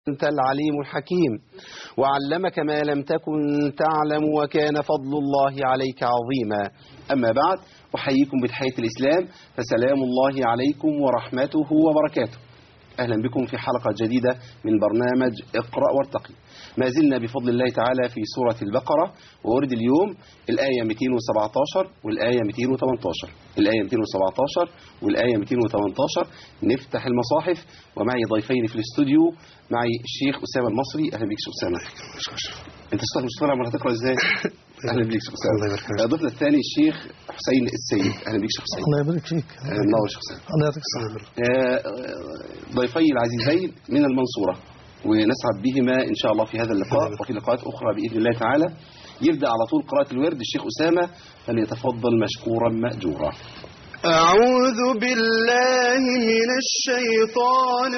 أنت العليم الحكيم وعلمك ما لم تكن تعلم وكان فضل الله عليك عظيما أما بعد أحييكم بتحية الإسلام فسلام الله عليكم ورحمته وبركاته أهلا بكم في حلقة جديدة من برنامج اقرأ وارتقي ما زلنا بفضل الله تعالى في سورة البقرة وورد اليوم الآية 217 والآية 218 الآية 217 والآية 218 نفتح المصاحف ومعي ضيفين في الاستوديو معي الشيخ أسامة المصري أهلا بك شيخ أسامة أنت صوتك مش طالع مرة تقرأ إزاي؟ أهلا بك شيخ الله أسامة يبارك فيك. ضيفنا الثاني الشيخ حسين السيد أهلا بك شيخ حسين الله يبارك فيك أهلا منور شيخ أسامة الله يعطيك الصحة آه، ضيفي العزيزين من المنصورة ونسعد بهما إن شاء الله في هذا اللقاء وفي لقاءات أخرى بإذن الله تعالى يبدأ على طول قراءة الورد الشيخ أسامة فليتفضل مشكورا مأجورا أعوذ بالله من الشيطان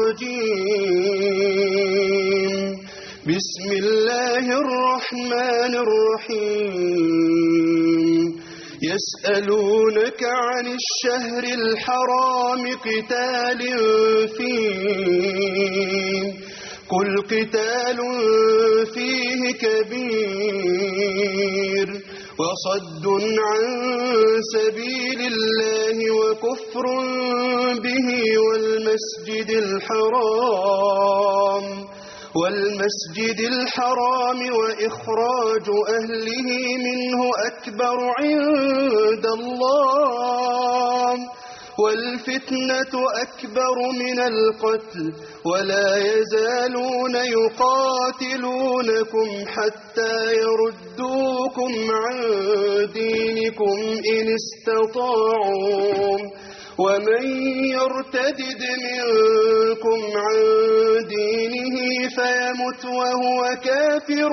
الرجيم بسم الله الرحمن الرحيم يسألونك عن الشهر الحرام قتال فيه قل قتال فيه كبير وصد عن سبيل الله وكفر به والمسجد الحرام والمسجد الحرام وإخراج أهله منه أكبر عند الله والفتنة أكبر من القتل ولا يزالون يقاتلونكم حتى يردوكم عن دينكم إن استطاعوا ومن يرتدد منكم عن دينه فيمت وهو كافر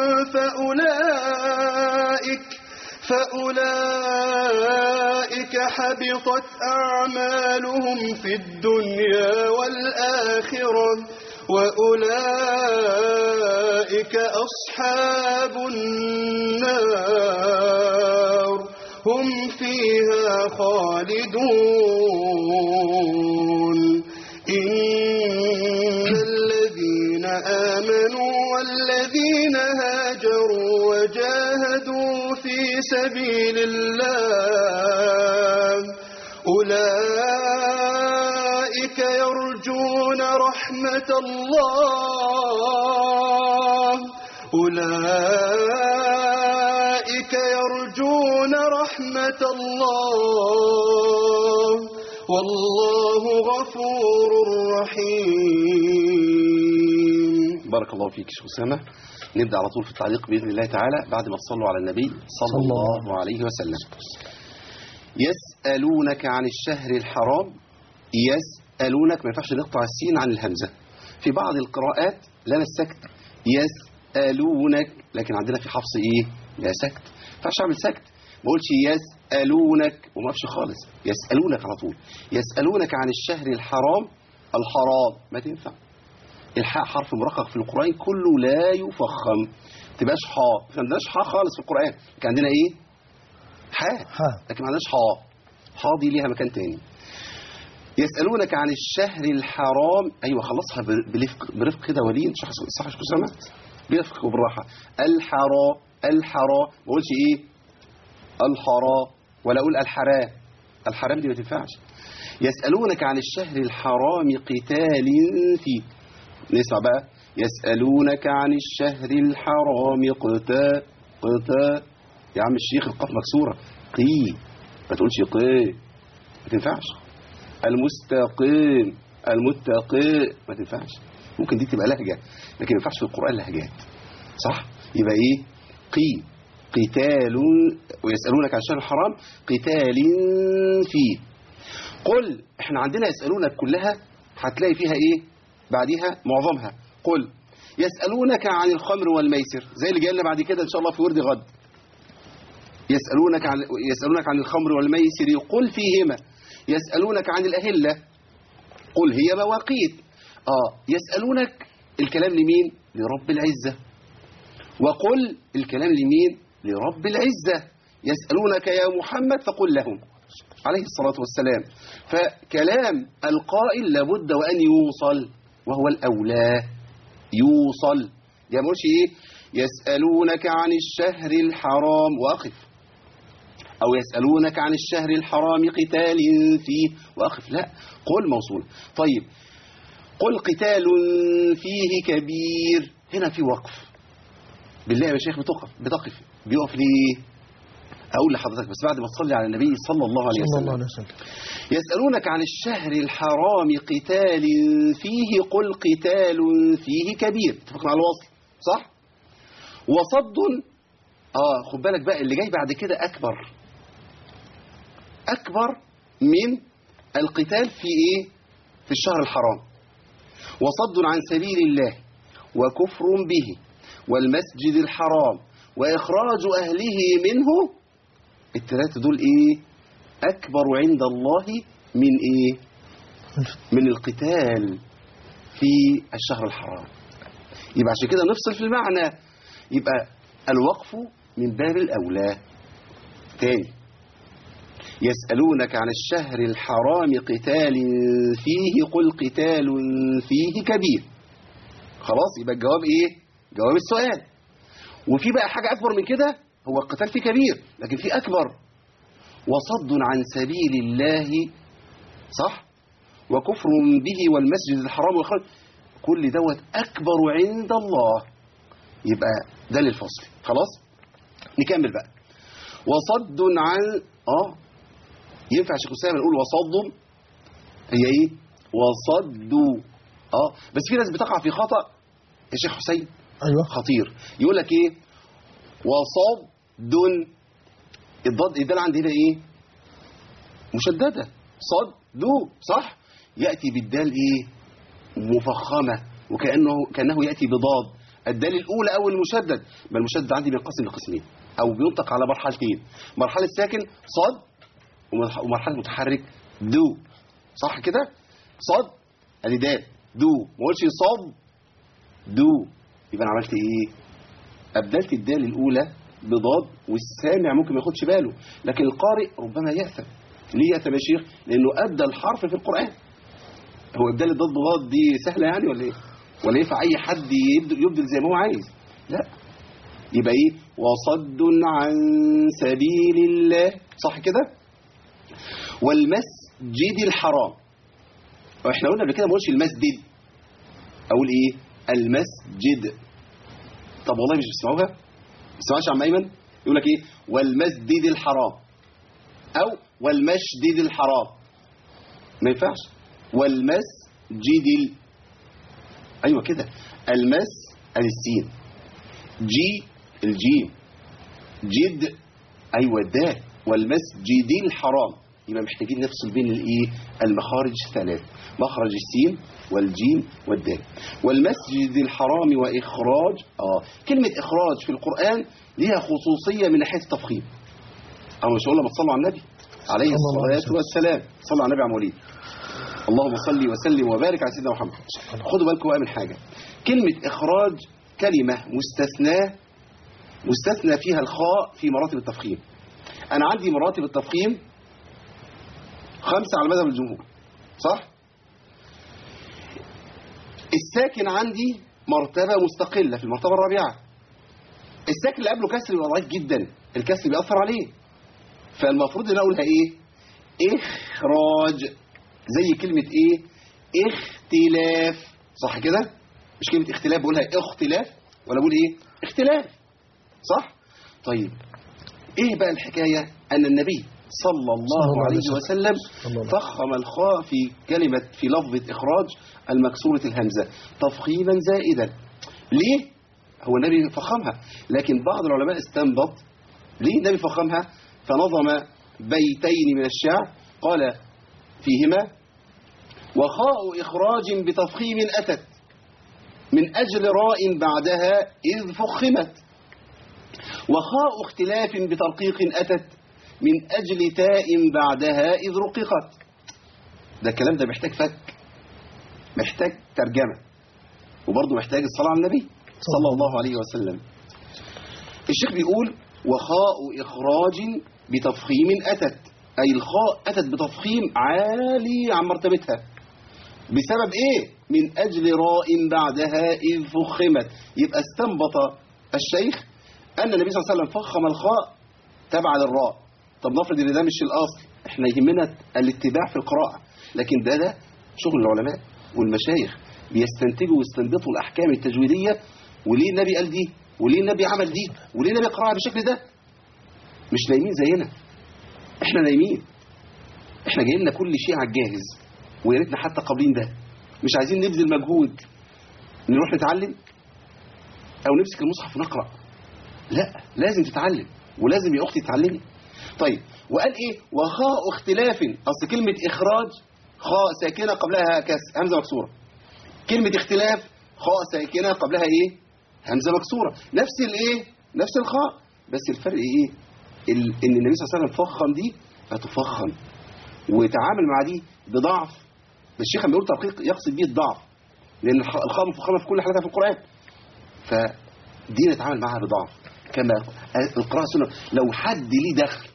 فأولئك فأولئك حبطت أعمالهم في الدنيا والآخرة وأولئك أصحاب النار هم فيها خالدون إن الذين آمنوا والذين هاجروا وجاهدوا في سبيل الله أولئك يرجون رحمة الله أولئك يرجون رحمة الله والله غفور رحيم بارك الله فيك شيخ أسامة نبدأ على طول في التعليق بإذن الله تعالى بعد ما تصلوا على النبي صلى الله عليه وسلم يسألونك عن الشهر الحرام يسألونك ما ينفعش نقطع السين عن الهمزة في بعض القراءات لنا السكت يسألونك لكن عندنا في حفص ايه لا سكت ما ينفعش اعمل سكت ما اقولش يسألونك وما اقفش خالص يسألونك على طول يسألونك عن الشهر الحرام الحرام ما تنفع الحاء حرف مرقق في القرآن كله لا يفخم تبقاش حاء ما عندناش حاء خالص في القرآن كان عندنا ايه حاء ها لكن ما عندناش حاء حاء دي ليها مكان تاني يسألونك عن الشهر الحرام أيوة خلصها بر- برفق برفق كده ولين صح صح يا شيخ أسامة برفق وبالراحة الحرا الحرا ما اقولش إيه الحرا ولا أقول الحرا الحرام دي ما تنفعش يسألونك عن الشهر الحرام قتال فيه نسمع بقى يسألونك عن الشهر الحرام قتا قتا يا عم الشيخ القاف مكسورة قي ما تقولش قي ما تنفعش المستقيم المتقي ما تنفعش ممكن دي تبقى لهجة لكن ما ينفعش في القرآن لهجات صح يبقى ايه قي قتال ويسألونك عن الشهر الحرام قتال فيه قل احنا عندنا يسألونك كلها هتلاقي فيها ايه بعديها معظمها قل يسألونك عن الخمر والميسر زي اللي جاي لنا بعد كده ان شاء الله في ورد غد يسألونك عن يسألونك عن الخمر والميسر قل فيهما يسألونك عن الأهلة قل هي مواقيت آه يسألونك الكلام لمين لرب العزة وقل الكلام لمين لرب العزة يسألونك يا محمد فقل لهم عليه الصلاة والسلام فكلام القائل لابد وأن يوصل وهو الأولى يوصل يا مش ايه يسألونك عن الشهر الحرام واقف أو يسألونك عن الشهر الحرام قتال فيه وأخف لا قل موصول طيب قل قتال فيه كبير هنا في وقف بالله يا شيخ بتقف بتقف بيقف ليه أقول لحضرتك بس بعد ما تصلي على النبي صلى الله عليه صلى الله وسلم عليه وسلم يسألونك عن الشهر الحرام قتال فيه قل قتال فيه كبير اتفقنا على الوصل صح وصد اه خد بالك بقى اللي جاي بعد كده أكبر أكبر من القتال في إيه في الشهر الحرام وصد عن سبيل الله وكفر به والمسجد الحرام وإخراج أهله منه الثلاثة دول إيه أكبر عند الله من إيه من القتال في الشهر الحرام يبقى عشان كده نفصل في المعنى يبقى الوقف من باب الأولى تاني يسألونك عن الشهر الحرام قتال فيه قل قتال فيه كبير خلاص يبقى الجواب ايه جواب السؤال وفي بقى حاجة أكبر من كده هو القتال فيه كبير لكن في أكبر وصد عن سبيل الله صح وكفر به والمسجد الحرام وإخراج كل دوت أكبر عند الله يبقى ده للفصل خلاص نكمل بقى وصد عن اه ينفع شيخ اسامه نقول وصد هي ايه وصدوا اه بس في ناس بتقع في خطأ يا شيخ حسين ايوه خطير يقول لك ايه وصد الضاد الدال عندي هنا ايه مشدده صد دو صح ياتي بالدال ايه مفخمه وكانه كانه ياتي بضاد الدال الاولى او المشدد ما المشدد عندي بينقسم لقسمين او بينطق على مرحلتين مرحله ساكن صد ومرح- ومرحله متحرك دو صح كده صد ادي دال دو ما قلتش صد دو يبقى انا عملت ايه ابدلت الدال الاولى بضاد والسامع ممكن ما ياخدش باله لكن القارئ ربما يأثم ليه يأثم يا شيخ لانه ابدل الحرف في القرآن هو ابدال الضاد بضاد دي سهلة يعني ولا ايه ولا ينفع اي حد يبدل, يبدل زي ما هو عايز لا يبقى ايه وصد عن سبيل الله صح كده والمسجد الحرام واحنا قلنا قبل كده ما قلتش المسجد اقول ايه المسجد طب والله مش بتسمعوها ما بتسمعوش يا عم ايمن يقول لك ايه والمسجد الحرام او والمسجد الحرام ما ينفعش والمسجد ال... ايوه كده المس ادي السين جي الجيم جد ايوه الدال والمسجد الحرام يبقى محتاجين نفصل بين الايه المخارج الثلاث مخرج السين والجيم والدال والمسجد الحرام واخراج اه كلمه اخراج في القران ليها خصوصيه من ناحيه التفخيم او مش هقول لما تصلوا على النبي عليه صلى الله عليه الصلاه والسلام صلوا على النبي عم وليد اللهم صل وسلم وبارك على سيدنا محمد خدوا بالكم بقى من حاجه كلمه اخراج كلمه مستثناه مستثنى فيها الخاء في مراتب التفخيم انا عندي مراتب التفخيم خمسة على مذهب الجمهور صح الساكن عندي مرتبة مستقلة في المرتبة الرابعة الساكن اللي قبله كسر يبقى ضعيف جدا الكسر بيأثر عليه فالمفروض ان أنا اقولها ايه اخراج زي كلمة ايه اختلاف صح كده مش كلمة اختلاف بقولها اختلاف ولا بقول ايه اختلاف صح طيب ايه بقى الحكاية ان النبي صلى الله عليه وسلم صلى الله عليه فخم الخاء في كلمة في لفظة إخراج المكسورة الهمزة تفخيما زائدا ليه؟ هو النبي فخمها لكن بعض العلماء استنبط ليه النبي فخمها فنظم بيتين من الشعر قال فيهما وخاء إخراج بتفخيم أتت من أجل راء بعدها إذ فخمت وخاء اختلاف بترقيق أتت من أجل تاء بعدها إذ رققت ده الكلام ده محتاج فك محتاج ترجمة وبرضه محتاج الصلاة على النبي صلى الله عليه وسلم الشيخ بيقول وخاء إخراج بتفخيم أتت أي الخاء أتت بتفخيم عالي عن مرتبتها بسبب ايه من اجل راء بعدها اذ فخمت يبقى استنبط الشيخ ان النبي صلى الله عليه وسلم فخم الخاء تبع للراء طب نفرض ان ده مش الاصل احنا يهمنا الاتباع في القراءه لكن ده ده شغل العلماء والمشايخ بيستنتجوا ويستنبطوا الاحكام التجويديه وليه النبي قال دي وليه النبي عمل دي وليه النبي قراها بالشكل ده مش نايمين زينا احنا نايمين احنا جاي لنا كل شيء على الجاهز ويا ريتنا حتى قابلين ده مش عايزين نبذل مجهود نروح نتعلم او نمسك المصحف ونقرا لا لازم تتعلم ولازم يا اختي تتعلمي طيب وقال ايه وخاء اختلاف اصل كلمه اخراج خاء ساكنه قبلها كسر همزه مكسوره كلمه اختلاف خاء ساكنه قبلها ايه همزه مكسوره نفس الايه نفس الخاء بس الفرق ايه ال- ان النبي صلى الله عليه وسلم فخم دي فتفخم وتعامل مع دي بضعف ده الشيخ لما بيقول ترقيق يقصد بيه الضعف لان الخ- الخاء مفخمه في كل حالاتها في القران فدي نتعامل معها بضعف كما القراءه السنه لو حد ليه دخل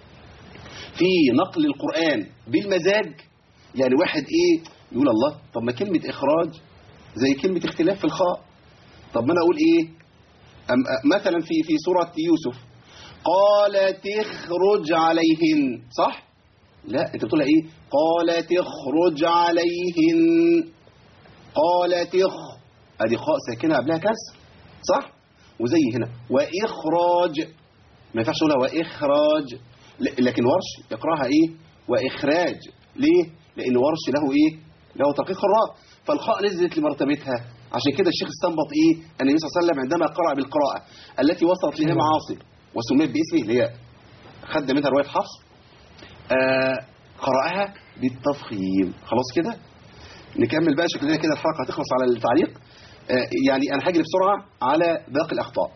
في نقل القران بالمزاج يعني واحد ايه يقول الله طب ما كلمه اخراج زي كلمه اختلاف في الخاء طب ما انا اقول ايه أم أ- مثلا في في سوره يوسف قالت اخرج عليهن صح لا انت بتقولها ايه قالت اخرج عليهن قالت اخ ادي خاء ساكنه قبلها كسر صح وزي هنا واخراج ما ينفعش اقولها واخراج ل- لكن ورش يقراها ايه واخراج ليه لان ورش له ايه له ترقيق الراء فالخاء نزلت لمرتبتها عشان كده الشيخ استنبط ايه ان النبي صلى الله عليه وسلم عندما قرأ بالقراءة التي وصلت للإمام عاصم وسميت باسمه اللي هي خد منها رواية حفص آه قرأها بالتفخيم خلاص كده نكمل بقى شكلنا كده الحلقة هتخلص على التعليق آه يعني أنا هجري بسرعة على باقي الأخطاء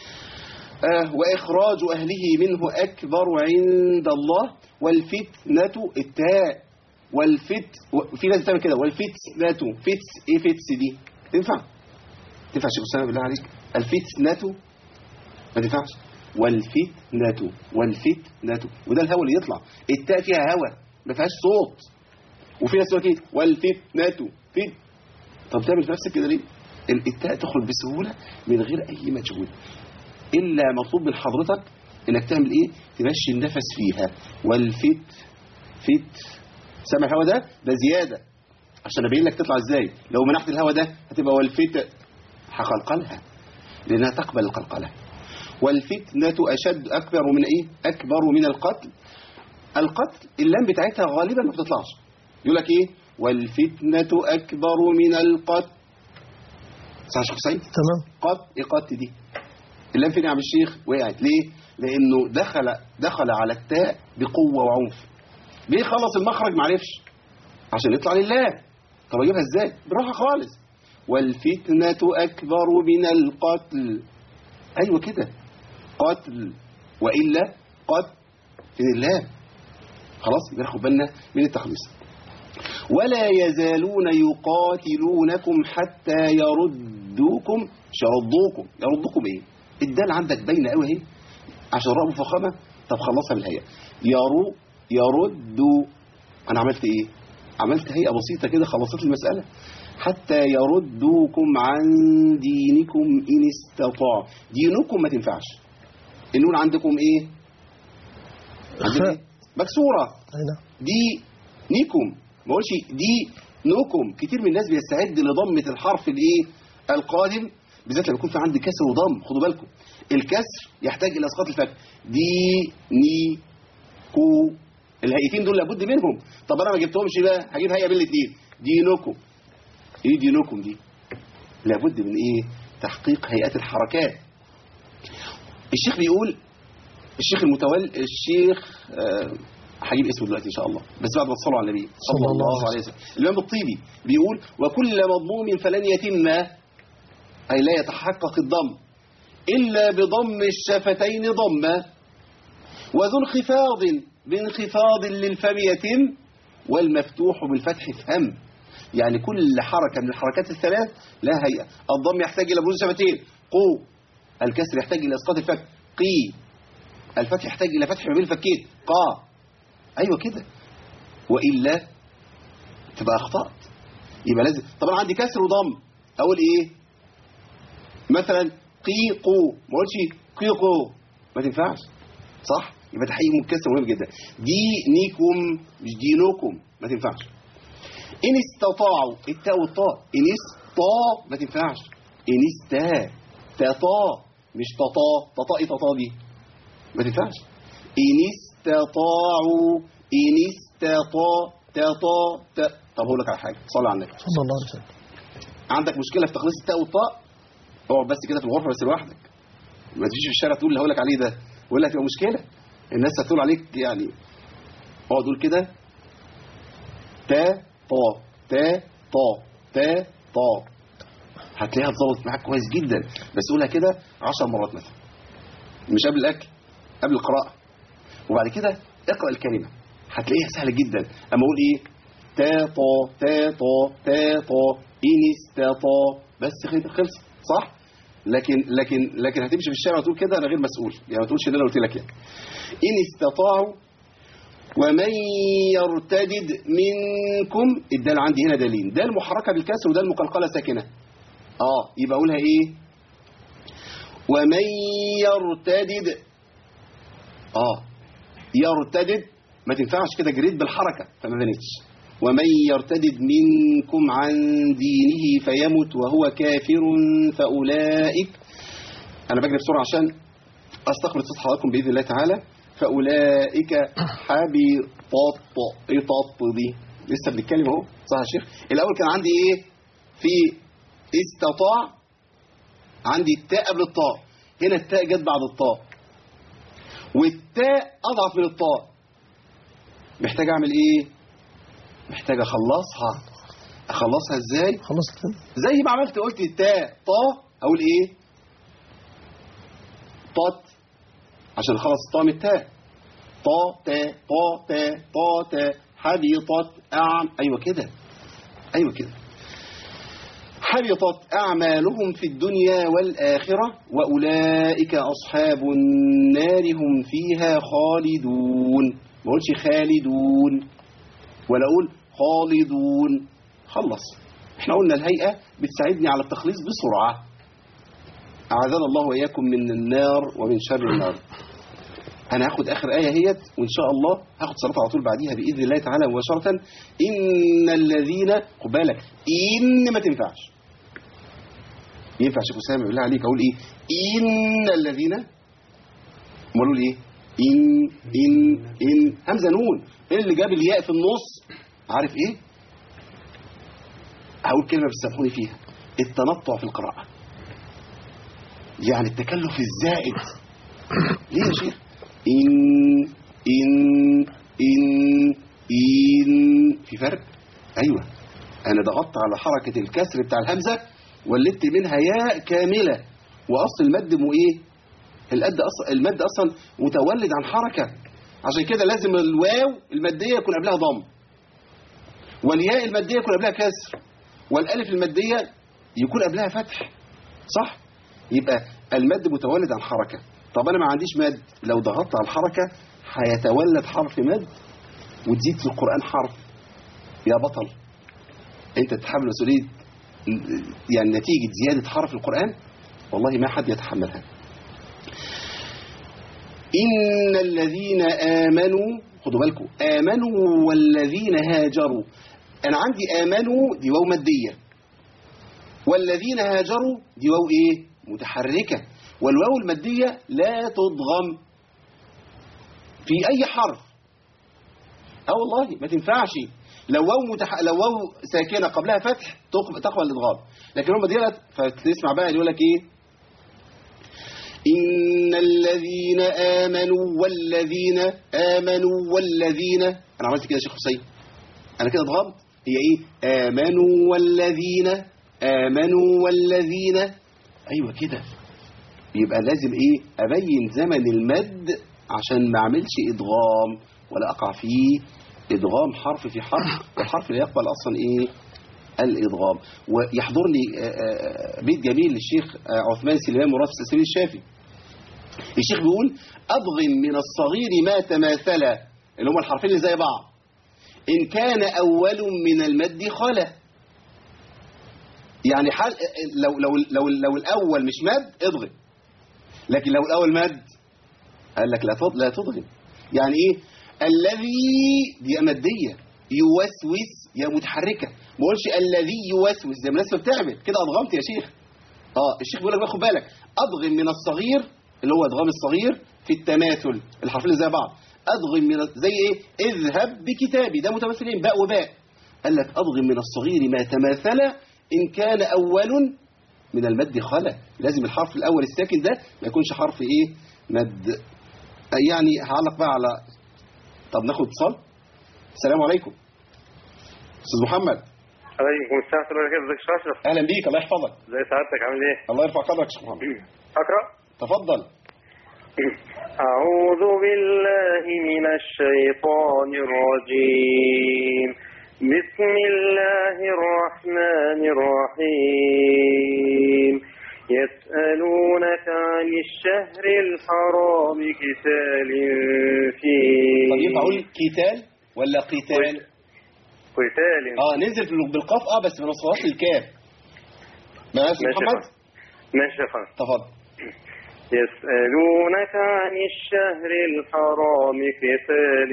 آه وإخراج أهله منه أكبر عند الله والفتنة التاء والفت و- في ناس بتعمل كده والفتنة فتس إيه فتس دي تنفع تنفع شيخ أسامة بالله عليك الفتنة ما تنفعش والفتنة والفتنة وده الهواء اللي يطلع التاء فيها هواء ما فيهاش صوت وفي ناس تقول كده والفتنة فت طب تعمل في نفسك كده ليه؟ ال- التاء تخرج بسهولة من غير أي مجهود إلا مطلوب من حضرتك إنك تعمل إيه؟ تمشي النفس فيها والفت فت سامع الهواء ده؟ ده زيادة عشان أبين لك تطلع إزاي لو منحت الهواء ده هتبقى والفت هقلقلها لأنها تقبل القلقلة والفتنة أشد أكبر من إيه؟ أكبر من القتل القتل اللام بتاعتها غالبا ما بتطلعش يقول لك إيه؟ والفتنة أكبر من القتل صح يا شيخ حسين؟ تمام قط إيه قط دي اللام فين يا عم الشيخ وقعت ليه لانه دخل دخل على التاء بقوه وعنف ليه خلص المخرج ما عرفش عشان يطلع لله طب اجيبها ازاي بالراحه خالص والفتنه اكبر من القتل ايوه كده قتل والا قتل فين الله خلاص يبقى ناخد بالنا من التخليص ولا يزالون يقاتلونكم حتى يردوكم مش يردوكم يردوكم ايه الدال عندك باينه قوي اهي عشان راء مفخمه طب خلصها بالهيئه يرو يردوا انا عملت ايه عملت هيئه بسيطه كده خلصت المساله حتى يردوكم عن دينكم ان استطاع دينكم ما تنفعش النون عندكم ايه عندكم إيه؟ مكسوره أي نعم دي نيكم ما اقولش دي نوكم كتير من الناس بيستعد لضمة الحرف الايه القادم بالذات لما يكون في عندي كسر وضم خدوا بالكم الكسر يحتاج الى اسقاط الفك دي ني كو الهيئتين دول لابد منهم طب انا ما جبتهمش بقى هجيب هيئه بين الاثنين دينكم ايه دينكم دي لابد من ايه تحقيق هيئات الحركات الشيخ بيقول الشيخ المتولي الشيخ آه، هجيب اسمه دلوقتي ان شاء الله بس بعد ما تصلوا على النبي صلى الله عليه وسلم الامام الطيبي بيقول وكل مضموم فلن يتم اي لا يتحقق الضم الا بضم الشفتين ضمه وذو انخفاض بانخفاض للفم يتم والمفتوح بالفتح فهم يعني كل حركه من الحركات الثلاث لها هيئه الضم يحتاج الى بروز شفتين قو الكسر يحتاج الى اسقاط الفك قي الفتح يحتاج الى فتح ما بين الفكين قا ايوه كده والا تبقى اخطات يبقى لازم طبعا عندي كسر وضم اقول ايه مثلا قيقو ما اقولش قيقو ما تنفعش صح يبقى تحقيق مكسر مهم جدا دينكم مش دينكم ما تنفعش ان استطاعوا التاء والطاء ان استا ما تنفعش ان استا تطا مش تطا تطا ايه تطا دي ما تنفعش ان استطاعوا ان استطاع تطا ت... طب هقول لك على حاجه صلي على النبي صلى الله عليه وسلم عندك مشكله في تخليص التاء والطاء اقعد بس كده في الغرفه بس لوحدك ما تجيش في الشارع تقول اللي هقول لك عليه ده ولا هتبقى مشكله الناس هتقول عليك يعني اقعد قول كده تا طا تا طا تا طا هتلاقيها اتظبطت معاك كويس جدا بس قولها كده 10 مرات مثلا مش قبل الاكل قبل القراءه وبعد كده اقرا الكلمه هتلاقيها سهله جدا اما اقول ايه تا طا تا طا تا طا ان استطاع بس خل- خلص صح لكن لكن لكن هتمشي في الشارع وتقول كده انا غير مسؤول يعني ما تقولش ان انا قلت لك يعني ان استطاعوا ومن يرتدد منكم الدال عندي هنا دالين دال محركه بالكسر ودال مقلقله ساكنه اه يبقى اقولها ايه ومن يرتدد اه يرتدد ما تنفعش كده جريد بالحركه فما بنتش ومن يرتدد منكم عن دينه فيمت وهو كافر فاولئك انا بجري بسرعه عشان استخرج صوت حضراتكم باذن الله تعالى فاولئك حبطت ايه طط دي لسه بنتكلم اهو صح يا شيخ الاول كان عندي ايه في استطاع عندي التاء قبل الطاء هنا التاء جت بعد الطاء والتاء اضعف من الطاء محتاج اعمل ايه محتاج اخلصها اخلصها ازاي خلصت كده زي ما عملت قلت التاء طا اقول ايه طات عشان اخلص الطاء من التاء طا تا طا تا طا تا حبطت اعم ايوه كده ايوه كده حبطت أعمالهم في الدنيا والآخرة وأولئك أصحاب النار هم فيها خالدون ما أقولش خالدون ولا أقول خالدون خلص احنا قلنا الهيئة بتساعدني على التخليص بسرعة أعاذنا الله وإياكم من النار ومن شر النار أنا هاخد آخر آية هيت وإن شاء الله هاخد صلاة على طول بعديها بإذن الله تعالى مباشرة إن الذين خد بالك إن ما تنفعش ينفع شيخ أسامة بالله عليك أقول إيه إن الذين أمال أقول إيه إن إن إن همزة نون إيه اللي جاب الياء في النص عارف إيه هقول كلمة بتسامحوني فيها التنطع في القراءة يعني التكلف الزائد ليه يا شيخ إن إن إن إن في فرق أيوة أنا ضغطت على حركة الكسر بتاع الهمزة ولدت منها ياء كاملة وأصل المد مو إيه الأد أصلا المد أصلا متولد عن حركة عشان كده لازم الواو المادية يكون قبلها ضم والياء المادية يكون قبلها كسر والألف المادية يكون قبلها فتح صح يبقى المد متولد عن حركة طب أنا ما عنديش مد لو ضغطت على الحركة هيتولد حرف مد وتزيد في القرآن حرف يا بطل أنت تتحمل مسؤولية يعني نتيجة زيادة حرف القرآن والله ما حد يتحملها إن الذين آمنوا خدوا بالكم آمنوا والذين هاجروا أنا عندي آمنوا دي واو مادية والذين هاجروا دي واو إيه متحركة والواو المادية لا تضغم في أي حرف اه والله ما تنفعش لو واو متح... لو واو ساكنه قبلها فتح تق- تقبل الادغام لكن هم ديت فتسمع بقى يقول لك ايه ان الذين امنوا والذين امنوا والذين انا عملت كده يا شيخ حسين انا كده اتغمت هي ايه امنوا والذين امنوا والذين ايوه كده يبقى لازم ايه ابين زمن المد عشان ما اعملش ادغام ولا اقع فيه ادغام حرف في حرف والحرف لا يقبل اصلا ايه الادغام ويحضرني آه، آه، بيت جميل للشيخ آه، عثمان سليمان مراد السلسلي الشافي الشيخ بيقول اضغم من الصغير ما تماثل اللي هم الحرفين اللي زي بعض ان كان اول من المد خلا يعني حال لو لو لو لو الاول مش مد اضغم لكن لو الاول مد قال لك لا تض- لا تضغم يعني ايه الذي دي ماديه يوسوس يا متحركه ما بقولش الذي يوسوس زي ما الناس بتعمل كده اضغمت يا شيخ اه الشيخ بيقول لك بقى خد بالك اضغم من الصغير اللي هو ادغام الصغير في التماثل الحرفين اللي زي بعض ادغم من زي ايه اذهب بكتابي ده متماثلين باء وباء قال لك اضغم من الصغير ما تماثل ان كان اول من المد خلا لازم الحرف الاول الساكن ده ما يكونش حرف ايه مد يعني هعلق بقى على طب ناخد اتصال السلام عليكم استاذ محمد عليكم السلام ورحمة الله وبركاته ازيك يا شيخ اشرف اهلا بيك الله يحفظك ازي سعادتك عامل ايه؟ الله يرفع قدرك يا شيخ محمد اقرا تفضل أعوذ بالله من الشيطان الرجيم بسم الله الرحمن الرحيم يسألونك عن الشهر الحرام قتال فيه طب ينفع اقول قتال ولا قتال قتال اه ننزل في- بالقاف اه بس ما نوصلهاش للكاف ماشي ماشي يا محمد فندم. ماشي يا فندم تفضل يسألونك عن الشهر الحرام قتال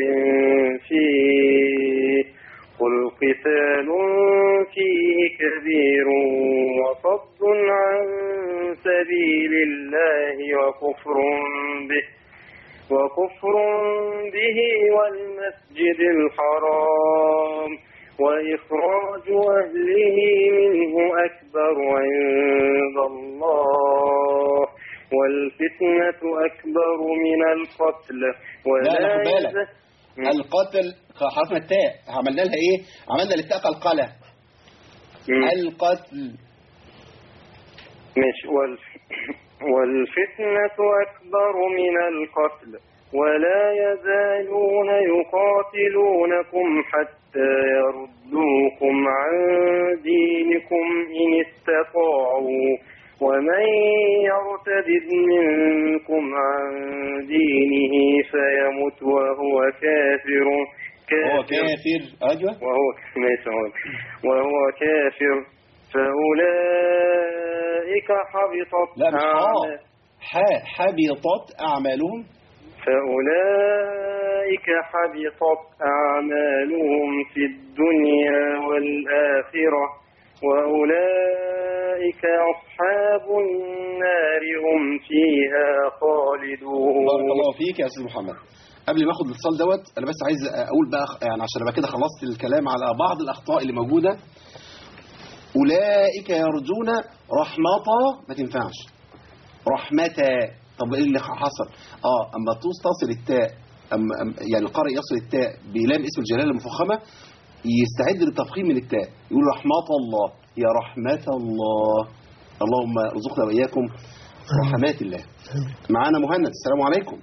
فيه قل قتال فيه كبير وصد عن سبيل الله وكفر به وكفر به والمسجد الحرام وإخراج أهله منه أكبر عند الله والفتنة أكبر من القتل لا لا خد بالك يز- القتل حرفنا التاء عملنا لها ايه عملنا للتاء قلقله مم. القتل ماشي والف... والفتنة أكبر من القتل ولا يزالون يقاتلونكم حتى يردوكم عن دينكم إن استطاعوا ومن يرتد منكم عن دينه فيمت وهو كافر هو كافر ايوه وهو ماشي هو. وهو كافر فأولئك حبطت لا مش أعمال- حاء حاء حبطت اعمالهم فأولئك حبطت أعمالهم في الدنيا والآخرة وأولئك أصحاب النار هم فيها خالدون بارك الله فيك يا استاذ محمد قبل ما اخد الاتصال دوت انا بس عايز اقول بقى يعني عشان ابقى كده خلصت الكلام على بعض الاخطاء اللي موجوده اولئك يرجون رحمة ما تنفعش رحمتا طب ايه اللي حصل اه اما توص تصل التاء أما أما- يعني القارئ يصل التاء بلام اسم الجلاله المفخمه يستعد للتفخيم من التاء يقول رحمة الله يا رحمة الله اللهم ارزقنا واياكم رحمات الله معانا مهند السلام عليكم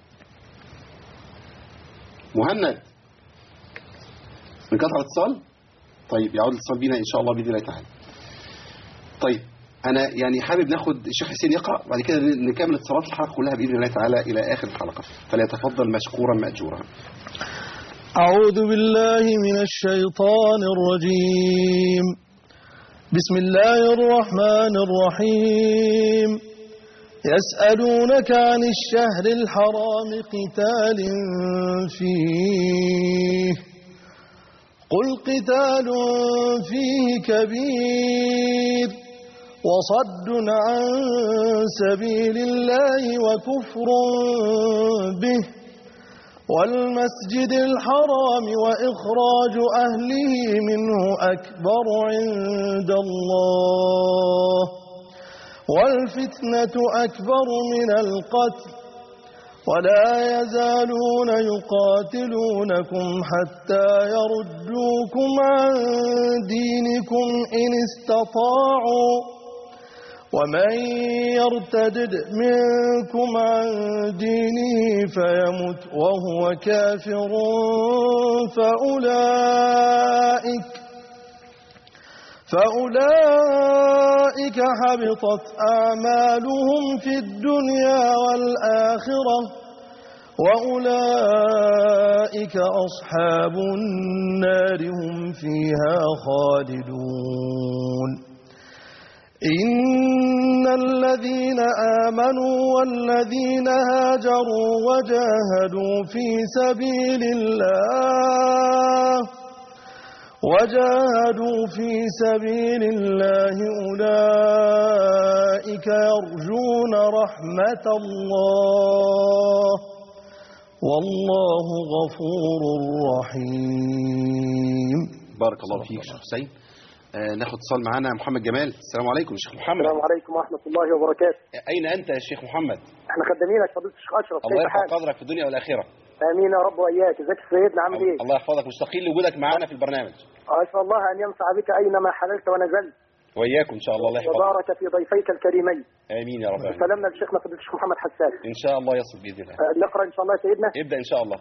مهند انقطع الاتصال طيب يعود الاتصال بينا ان شاء الله باذن الله تعالى طيب انا يعني حابب ناخد الشيخ حسين يقرا وبعد كده نكمل اتصالات الحلقه كلها باذن الله تعالى الى اخر الحلقه فليتفضل مشكورا ماجورا أعوذ بالله من الشيطان الرجيم بسم الله الرحمن الرحيم يسألونك عن الشهر الحرام قتال فيه قل قتال فيه كبير وصد عن سبيل الله وكفر به والمسجد الحرام وإخراج أهله منه أكبر عند الله والفتنة أكبر من القتل ولا يزالون يقاتلونكم حتى يردوكم عن دينكم إن استطاعوا ومن يرتدد منكم عن دينه فيمت وهو كافر فأولئك فأولئك حبطت أعمالهم في الدنيا والآخرة وأولئك أصحاب النار هم فيها خالدون إن الذين آمنوا والذين هاجروا وجاهدوا في سبيل الله وجاهدوا في سبيل الله أولئك يرجون رحمة الله والله غفور رحيم بارك الله فيك شيخ حسين آه ناخد اتصال معانا محمد جمال السلام عليكم شيخ محمد السلام عليكم ورحمة الله وبركاته اين انت يا شيخ محمد احنا خدامينك فضيلة الشيخ أشرف الله كيف يرفع حالك؟ قدرك في الدنيا والاخره آمين يا رب وإياك ازيك يا سيدنا عامل إيه؟ الله يحفظك مشتاقين لوجودك معانا في البرنامج أسأل الله أن ينفع بك أينما حللت ونزلت واياكم ان شاء الله الله يحفظك وبارك في ضيفيك الكريمين امين يا رب العالمين. سلامنا لشيخنا فضيلة الشيخ محمد حسان ان شاء الله يصل باذن الله آه، نقرأ إن شاء الله يا سيدنا ابدا ان شاء الله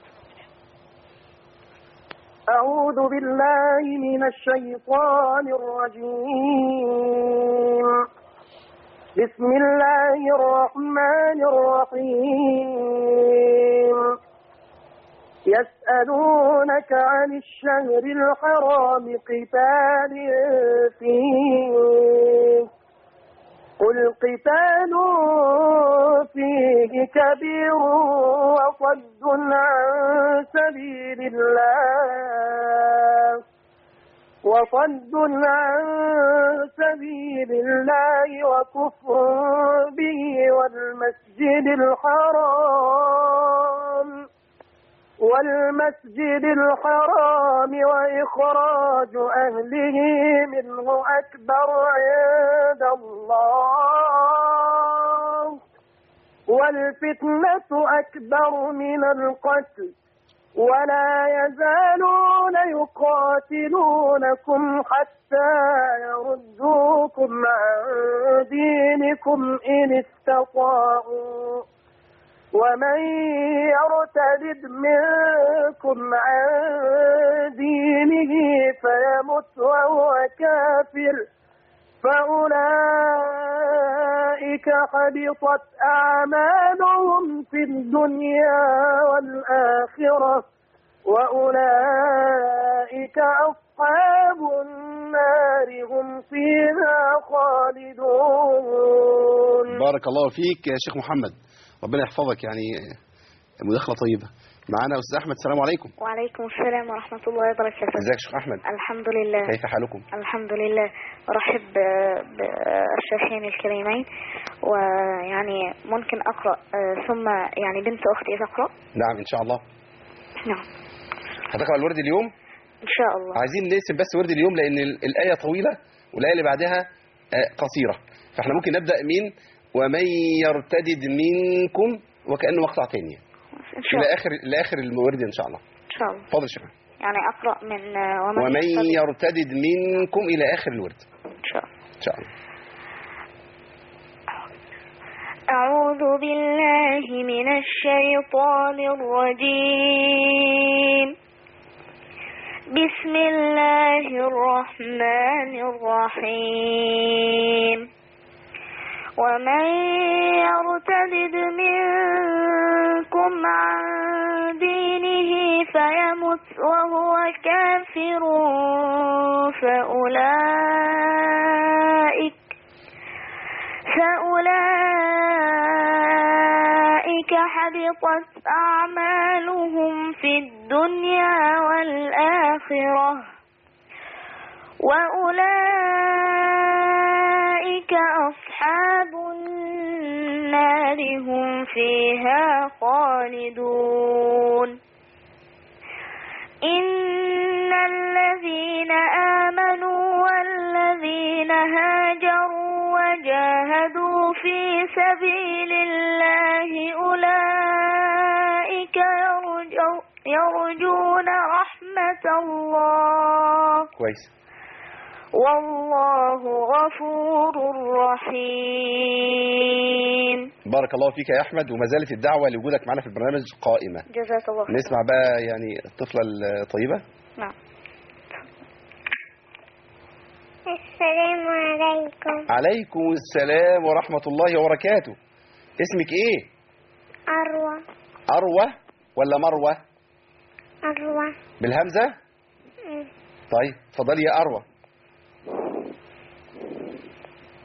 أعوذ بالله من الشيطان الرجيم بسم الله الرحمن الرحيم يسألونك عن الشهر الحرام قتال فيه قل قتال فيه كبير وصد عن سبيل الله وصد عن سبيل الله وكفر به والمسجد الحرام والمسجد الحرام وإخراج أهله منه أكبر عند الله والفتنة أكبر من القتل ولا يزالون يقاتلونكم حتى يردوكم عن دينكم إن استطاعوا ومن يرتد منكم عن دينه فيمت وهو كافر فأولئك حبطت أعمالهم في الدنيا والآخرة وأولئك أصحاب النار هم فيها خالدون بارك الله فيك يا شيخ محمد ربنا يحفظك يعني مداخله طيبه معانا استاذ احمد السلام عليكم وعليكم السلام ورحمة الله وبركاته ازيك يا شيخ احمد الحمد لله كيف حالكم الحمد لله أرحب ب- بالشيخين الكريمين ويعني ممكن أقرأ آه، ثم يعني بنت أختي تقرأ نعم ان شاء الله نعم هتقرا الورد اليوم إن شاء الله عايزين نقسم بس ورد اليوم لان ال- الايه طويله والايه اللي بعدها آه، قصيره فاحنا ممكن نبدا من ومن يرتدد منكم وكانه مقطع تاني إن شاء الى الله اخر الى اخر الورد ان شاء الله إن شاء الله اتفضل يا شيخ يعني أقرأ من آه، ومن ومن يرتد- يرتدد منكم الى اخر الورد إن شاء الله ان شاء الله أعوذ بالله من الشيطان الرجيم بسم الله الرحمن الرحيم ومن يرتد منكم عن دينه فيمت وهو كافر فأولئك فأولئك حبطت أعمالهم في الدنيا والآخرة وأولئك أصحاب النار هم فيها خالدون إن الذين آمنوا والذين هاجروا وجاهدوا في سبيل الله أولئك يرجو يرجون رحمة الله كويس والله غفور رحيم بارك الله فيك يا احمد وما زالت الدعوه لوجودك معنا في البرنامج قائمه جزاك الله خير نسمع بقى يعني الطفله الطيبه نعم السلام عليكم عليكم السلام ورحمه الله وبركاته اسمك ايه أروى اروى ولا مروه أروى بالهمزه مم. طيب اتفضلي يا اروى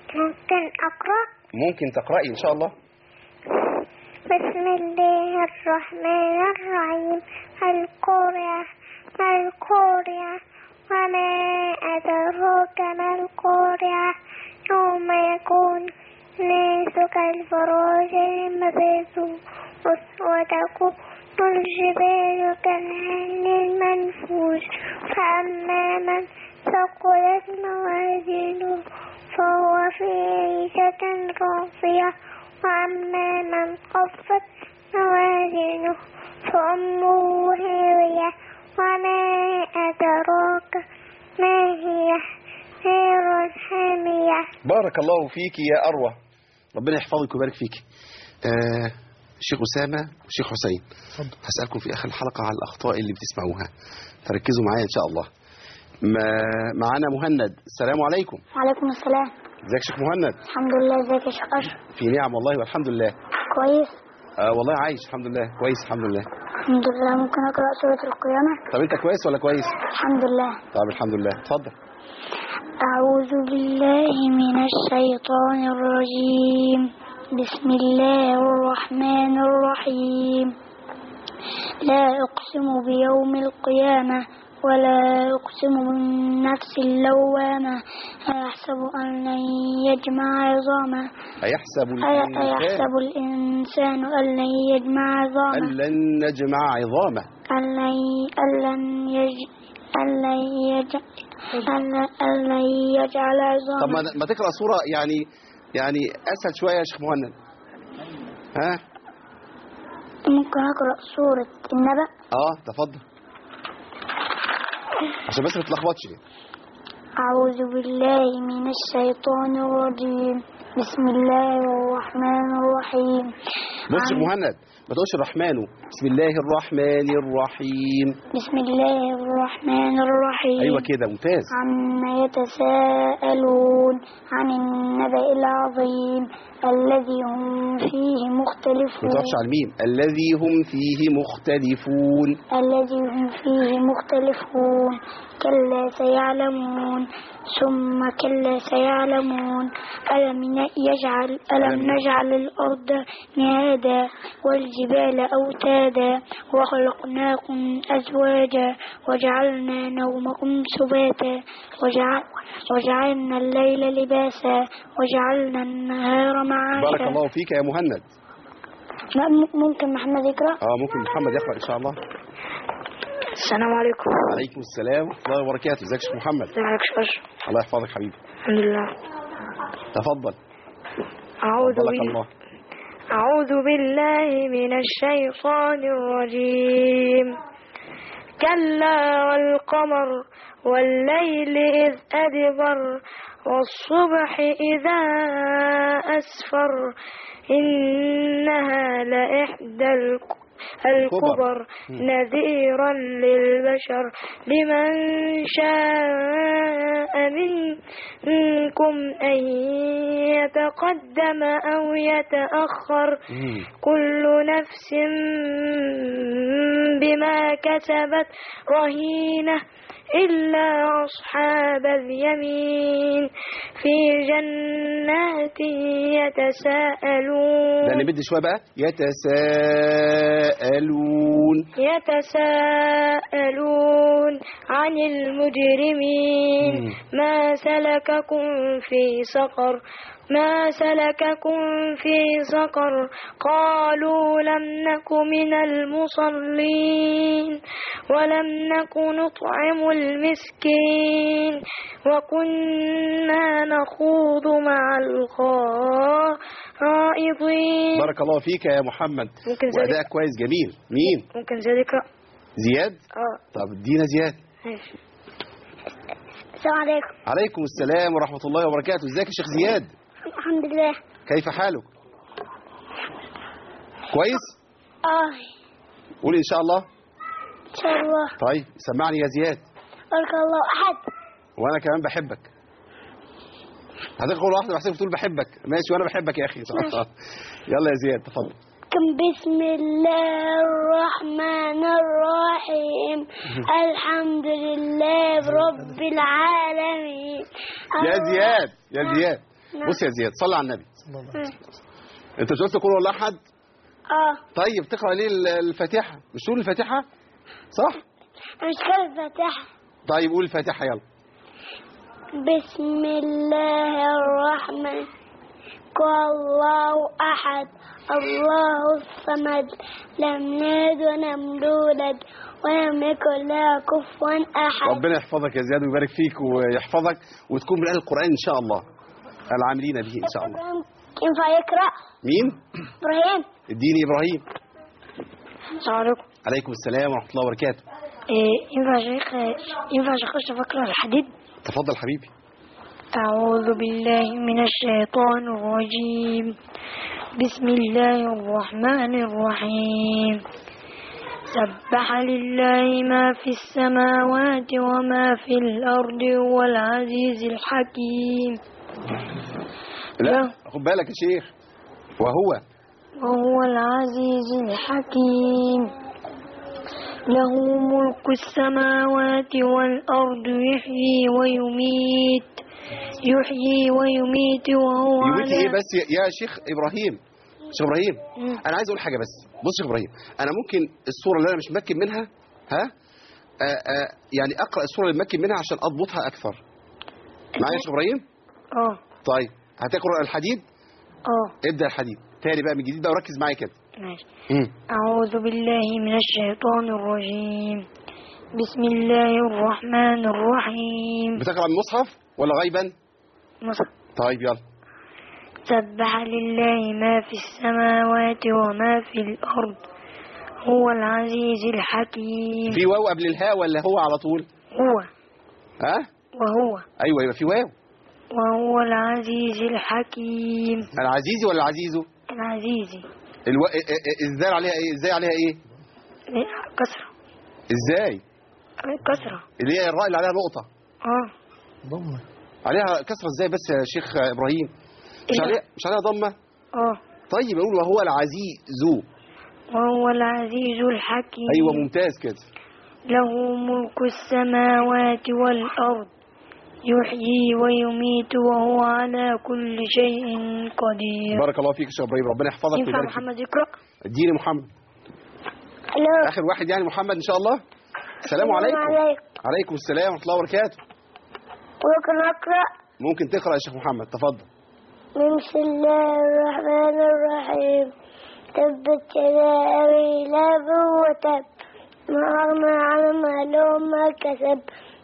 ممكن أقرأ ممكن تقرأي إن شاء الله بسم الله الرحمن الرحيم القرية ما القرية وما أدراك ما القرية يوم يكون الناس كالفراش المبثوث وتكون الجبال كالعهن المنفوش فأما من ثقلت موازينه فهو في عيشة راضية وأما من خفت موازينه فأمه هاوية وما أدراك ما هي نار حامية بارك الله فيك يا أروى ربنا يحفظك ويبارك فيك آه شيخ أسامة وشيخ حسين هسألكم في آخر الحلقة على الأخطاء اللي بتسمعوها فركزوا معايا إن شاء الله ما معانا مهند السلام عليكم وعليكم السلام ازيك يا شيخ مهند الحمد لله ازيك يا شيخ أشرف في نعم والله والحمد لله كويس آه والله عايش الحمد لله كويس الحمد لله الحمد لله ممكن أقرأ سورة القيامة طب انت كويس ولا كويس الحمد لله طب الحمد لله اتفضل أعوذ بالله من الشيطان الرجيم بسم الله الرحمن الرحيم لا أقسم بيوم القيامة ولا أقسم بالنفس اللوامة أيحسب أن لن يجمع عظامه أيحسب أي- الإنسان أيحسب الإنسان أن لن يجمع أن عظامه لن نجمع عظامه أن لن أن لن يج أن لن يج أن لن- أن لن يجعل طب ما, عظامه ما تقرأ صورة يعني يعني أسهل شوية يا شيخ مهند ها ممكن أقرأ سورة النبأ اه تفضل عشان بس ما تتلخبطش أعوذ بالله من الشيطان الرجيم بسم الله الرحمن الرحيم بص يا شيخ مهند ما تقولش الرحمن بسم الله الرحمن الرحيم بسم الله الرحمن الرحيم ايوه كده ممتاز عما يتساءلون عن النبأ العظيم الذي هم فيه ما مختلفون تقفش على الميم الذي هم فيه مختلفون الذي هم فيه مختلفون كلا سيعلمون ثم كلا سيعلمون ألم ن- يجعل ألم ألم- نجعل الأرض مهادا والجبال أوتادا وخلقناكم أزواجا وجعلنا نومكم سباتا وجعل وجعلنا الليل لباسا وجعلنا النهار بارك معاشا الله فيك يا مهند م- ممكن محمد يقرأ اه ممكن محمد يقرأ ان شاء الله السلام عليكم عليكم السلام ورحمة الله وبركاته ازيك يا شيخ محمد ازيك يا أشرف الله يحفظك حبيبي الحمد لله تفضل أعوذ فضلك بالله الله أعوذ بالله من الشيطان الرجيم كلا والقمر والليل إذ أدبر والصبح إذا أسفر إنها لإحدى الك- الكبر نذيرا للبشر لمن شاء منكم أن يتقدم أو يتأخر مم. كل نفس بما كسبت رهينة إلا أصحاب اليمين في جنات يتساءلون ده نمد شويه بقى يتساءلون يتساءلون عن المجرمين مم. ما سلككم في سقر ما سلككم في سقر قالوا لم نك من المصلين ولم نك نطعم المسكين وكنا نخوض مع الخائضين بارك الله فيك يا محمد ممكن زيادة وأداء كويس جميل مين ممكن ذلك زياد اه طب ادينا زياد ماشي السلام عليكم عليكم السلام ورحمة الله وبركاته ازيك يا شيخ زياد الحمد لله كيف حالك كويس اه قول ان شاء الله ان شاء الله طيب سمعني يا زياد بارك الله احد وانا كمان بحبك هتقول واحده بحسبك تقول بحبك ماشي وانا بحبك يا اخي يلا يا زياد تفضل كم بسم الله الرحمن الرحيم الحمد لله رب العالمين يا زياد يا زياد بص يا زياد صلي على النبي صلى الله عليه وسلم. انت مش قلت قول والله احد اه طيب تقرا ليه ال- الفاتحه مش تقول الفاتحه صح مش كده الفاتحة طيب قول الفاتحه يلا بسم الله الرحمن قل الله أحد الله الصمد لم يلد ولم يولد ولم يكن له كفوا أحد ربنا يحفظك يا زياد ويبارك فيك ويحفظك وتكون من اهل القران ان شاء الله العاملين به ان شاء الله ينفع يقرأ مين إبراهيم اديني ابراهيم السلام عليكم عليكم السلام ورحمه الله وبركاته إيه ينفع شيخ ينفع أخش فقرة الحديد تفضل حبيبي أعوذ بالله من الشيطان الرجيم بسم الله الرحمن الرحيم سبح لله ما في السماوات وما في الأرض هو العزيز الحكيم لا خد بالك يا شيخ وهو وهو العزيز الحكيم له ملك السماوات والأرض يحيي ويميت يحيي ويميت وهو يميت على ايه بس يا يا شيخ ابراهيم شيخ ابراهيم مم. انا عايز اقول حاجه بس بص يا شيخ ابراهيم انا ممكن الصوره اللي انا مش متمكن منها ها آآ آآ يعني اقرا الصوره اللي متمكن منها عشان اضبطها اكثر معايا يا شيخ ابراهيم اه طيب هتقرا الحديد اه ابدا الحديد تاني بقى من جديد بقى وركز معايا كده ماشي مم. أعوذ بالله من الشيطان الرجيم بسم الله الرحمن الرحيم بتقرا من المصحف ولا غيبا مصر طيب يلا سبح لله ما في السماوات وما في الأرض هو العزيز الحكيم في واو قبل الهاء ولا هو على طول هو ها وهو ايوه يبقى في واو وهو العزيز الحكيم العزيزي ولا العزيزو العزيز الو... ا- ا- ا- ازاي عليها ايه ازاي عليها ايه كسرة ازاي كسرة اللي هي الراء اللي عليها نقطه اه ضمة عليها كسره ازاي بس يا شيخ ابراهيم مش إيه؟ عليها مش عليها ضمه اه طيب اقول وهو العزيز وهو العزيز الحكيم ايوه ممتاز كده له ملك السماوات والأرض يحيي ويميت وهو على كل شيء قدير بارك الله فيك يا شيخ ابراهيم ربنا يحفظك ينفع ويبارك فيك محمد يقرأ اديني محمد ألو اخر واحد يعني محمد ان شاء الله السلام عليكم عليكم عليكم السلام ورحمه الله وبركاته ممكن أقرأ ممكن تقرا يا شيخ محمد تفضل بسم الله الرحمن الرحيم تبت يدا أبي لهب وتب ما أغنى عنه ماله ما كسب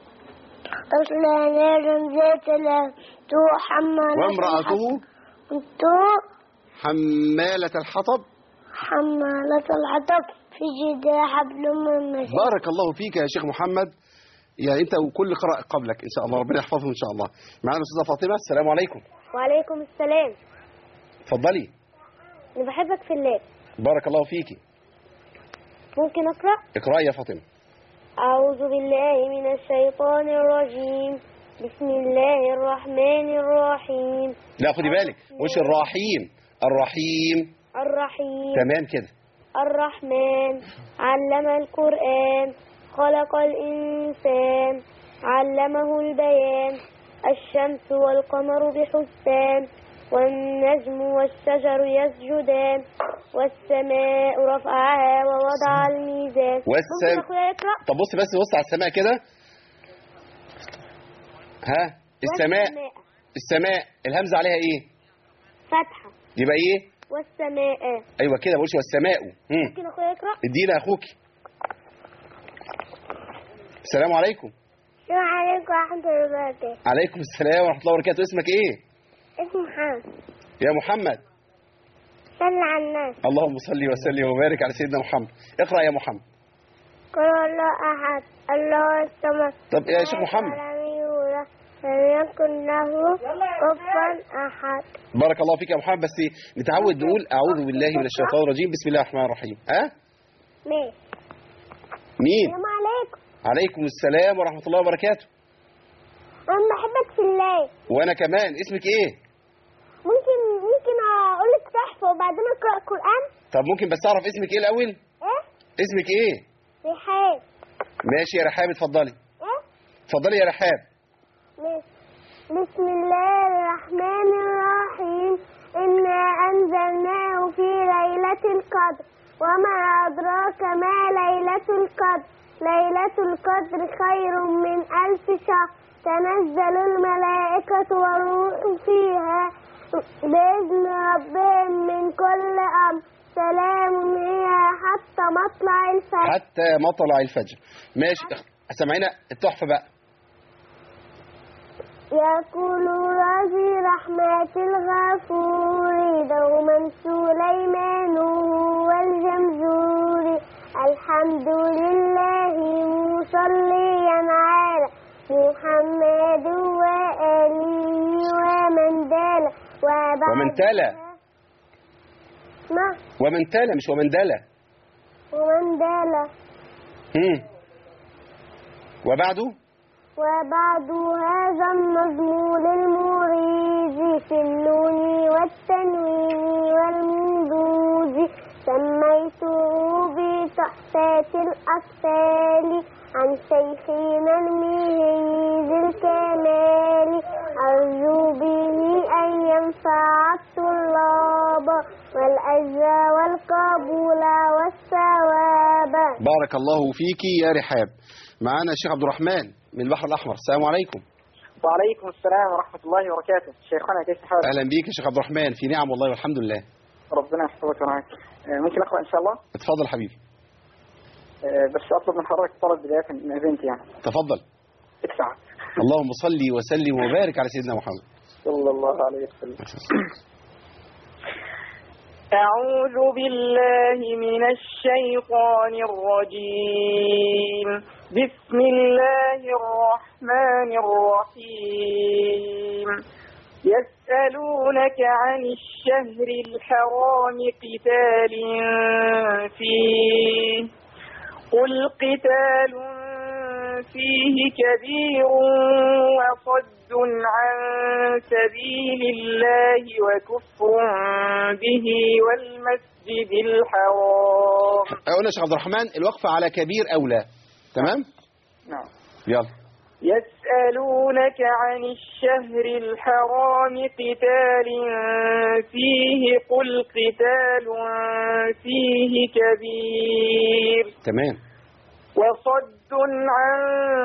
أصلى نارا ذات لهب تو حمالة وامراته الحطب تو حماله الحطب حمالة الحطب في جيدها حبل من مسد بارك الله فيك يا شيخ محمد يعني انت وكل قراء قبلك ان شاء الله ربنا يحفظهم ان شاء الله معانا الاستاذه فاطمه السلام عليكم وعليكم السلام اتفضلي أنا بحبك في الله بارك الله فيكي ممكن أقرأ اقراي يا فاطمه أعوذ بالله من الشيطان الرجيم بسم الله الرحمن الرحيم لا خدي بالك مش الرحيم الرحيم الرحيم تمام كده الرحمن علم القرآن خلق الإنسان علمه البيان الشمس والقمر بحسبان والنجم والشجر يسجدان والسماء رفعها ووضع الميزان والسم- ممكن أخويا يقرأ طب بص بس بص على السماء كده ها السماء والسماء السماء الهمزه عليها ايه فتحة يبقى ايه والسماء ايوه كده بقولش والسماء مم. ممكن أخويا يقرأ ادينا اخوك السلام عليكم السلام عليكم ورحمة الله وبركاته عليكم السلام ورحمه الله وبركاته اسمك ايه اسمي محمد يا محمد صلى على الناس اللهم صل وسلم وبارك على سيدنا محمد اقرا يا محمد قل الله أحد الله الصمد طب يا شيخ محمد لم يولد لم يكن له كفوا أحد بارك الله فيك يا محمد بس نتعود نقول اعوذ بالله من الشيطان الرجيم بسم الله الرحمن الرحيم ها مين مين السلام عليكم عليكم السلام ورحمه الله وبركاته أنا بحبك في الله وانا كمان اسمك ايه ممكن ممكن أقول لك تحفة وبعدين أقرأ قرآن طب ممكن بس اعرف اسمك ايه الاول إيه اسمك ايه رحاب ماشي يا رحاب اتفضلي إيه اتفضلي يا رحاب ماشي بسم الله الرحمن الرحيم إنا أنزلناه في ليلة القدر وما أدراك ما ليلة القدر ليلة القدر خير من ألف شهر تنزل الملائكة والروح فيها بإذن ربهم من كل أمر سلام هي حتى مطلع الفجر حتى مطلع الفجر ماشي سامعينا التحفة بقى يقول راجي رحمة الغفور دوما سليمان والجمزور الحمد لله مصليا على محمد وآله ومن دال وبعد ومن تلا ما ومن تلا مش ومن دلا ومن دال هم. وبعده وبعد هذا النظم للمريد في النون والتنوين والمنجوز سميته بتحفات الأطفال عن شيخنا المهيز الكمال أرجو به أن ينفع الطلاب والأجر والقبول والثواب بارك الله فيك يا رحاب معانا الشيخ عبد الرحمن من البحر الأحمر السلام عليكم وعليكم السلام ورحمة الله وبركاته شيخنا كيف حالك أهلا بيك يا شيخ عبد الرحمن في نعم والله والحمد لله ربنا يحفظك ويرعاك آه، ممكن أقرأ إن شاء الله اتفضل حبيبي آه، بس أطلب من حضرتك طلب بداية من بنتي يعني تفضل ادفع اللهم صل وسلم وبارك على سيدنا محمد صلى الله عليه وسلم أعوذ بالله من الشيطان الرجيم بسم الله الرحمن الرحيم يسألونك عن الشهر الحرام قتال فيه قل قتال فيه كبير وصد عن سبيل الله وكفر به والمسجد الحرام قلنا يا شيخ عبد الرحمن الوقفة على كبير أولى تمام نعم يلا يسألونك عن الشهر الحرام قتال فيه قل قتال فيه كبير تمام وصد عن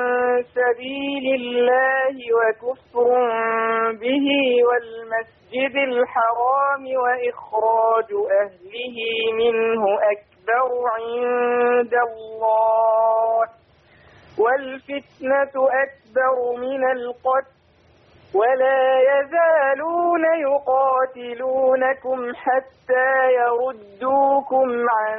سبيل الله وكفر به والمسجد الحرام وإخراج أهله منه أكبر عند الله والفتنة أكبر من القتل ولا يزالون يقاتلونكم حتى يردوكم عن